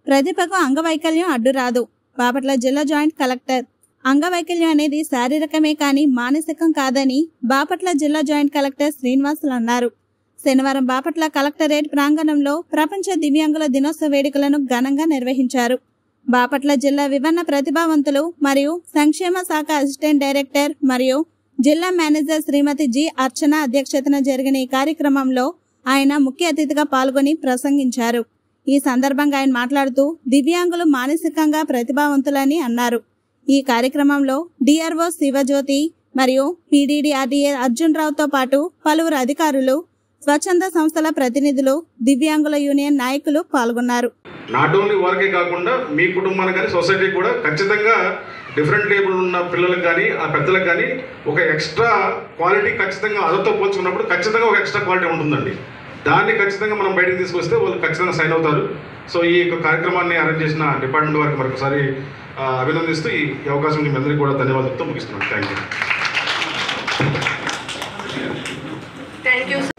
ప్రతిభకు అంగవైకల్యం అడ్డురాదు బాపట్ల జిల్లా జాయింట్ కలెక్టర్ అంగవైకల్యం అనేది శారీరకమే కానీ మానసికం కాదని బాపట్ల జిల్లా జాయింట్ కలెక్టర్ శ్రీనివాసులు అన్నారు శనివారం బాపట్ల కలెక్టరేట్ ప్రాంగణంలో ప్రపంచ దివ్యాంగుల దినోత్సవ వేడుకలను ఘనంగా నిర్వహించారు బాపట్ల జిల్లా వివన్న ప్రతిభావంతులు మరియు సంక్షేమ శాఖ అసిస్టెంట్ డైరెక్టర్ మరియు జిల్లా మేనేజర్ శ్రీమతి జి అర్చన అధ్యక్షతన జరిగిన ఈ కార్యక్రమంలో ఆయన ముఖ్య అతిథిగా పాల్గొని ప్రసంగించారు ఈ సందర్భంగా ఆయన మాట్లాడుతూ దివ్యాంగులు మానసికంగా ప్రతిభావంతులని అన్నారు ఈ కార్యక్రమంలో డిఆర్ఓ శివజ్యోతి మరియు పీడీడీఆర్డీఏ అర్జున్ రావుతో పాటు పలువురు అధికారులు స్వచ్ఛంద సంస్థల ప్రతినిధులు దివ్యాంగుల యూనియన్ నాయకులు పాల్గొన్నారు నాట్ ఓన్లీ వారికే కాకుండా మీ కుటుంబానికి కానీ సొసైటీకి కూడా ఖచ్చితంగా డిఫరెంట్ టేబుల్ ఉన్న పిల్లలకు కానీ ఆ పెద్దలకు కానీ ఒక ఎక్స్ట్రా క్వాలిటీ ఖచ్చితంగా అదతో పోల్చుకున్నప్పుడు ఖచ్చితంగా ఒక ఎక్స్ట్రా క్వాలిటీ ఉంటుందండి దాన్ని ఖచ్చితంగా మనం బయటకు తీసుకొస్తే వాళ్ళు ఖచ్చితంగా సైన్ అవుతారు సో ఈ యొక్క కార్యక్రమాన్ని అరేంజ్ చేసిన డిపార్ట్మెంట్ వారికి మరొకసారి ఆ, అభినందిస్తూ ఈ ఈ అవకాశం మీ అందరికీ కూడా ధన్యవాదాలతో ముగిస్తున్నాను థ్యాంక్ యూ థ్యాంక్ యూ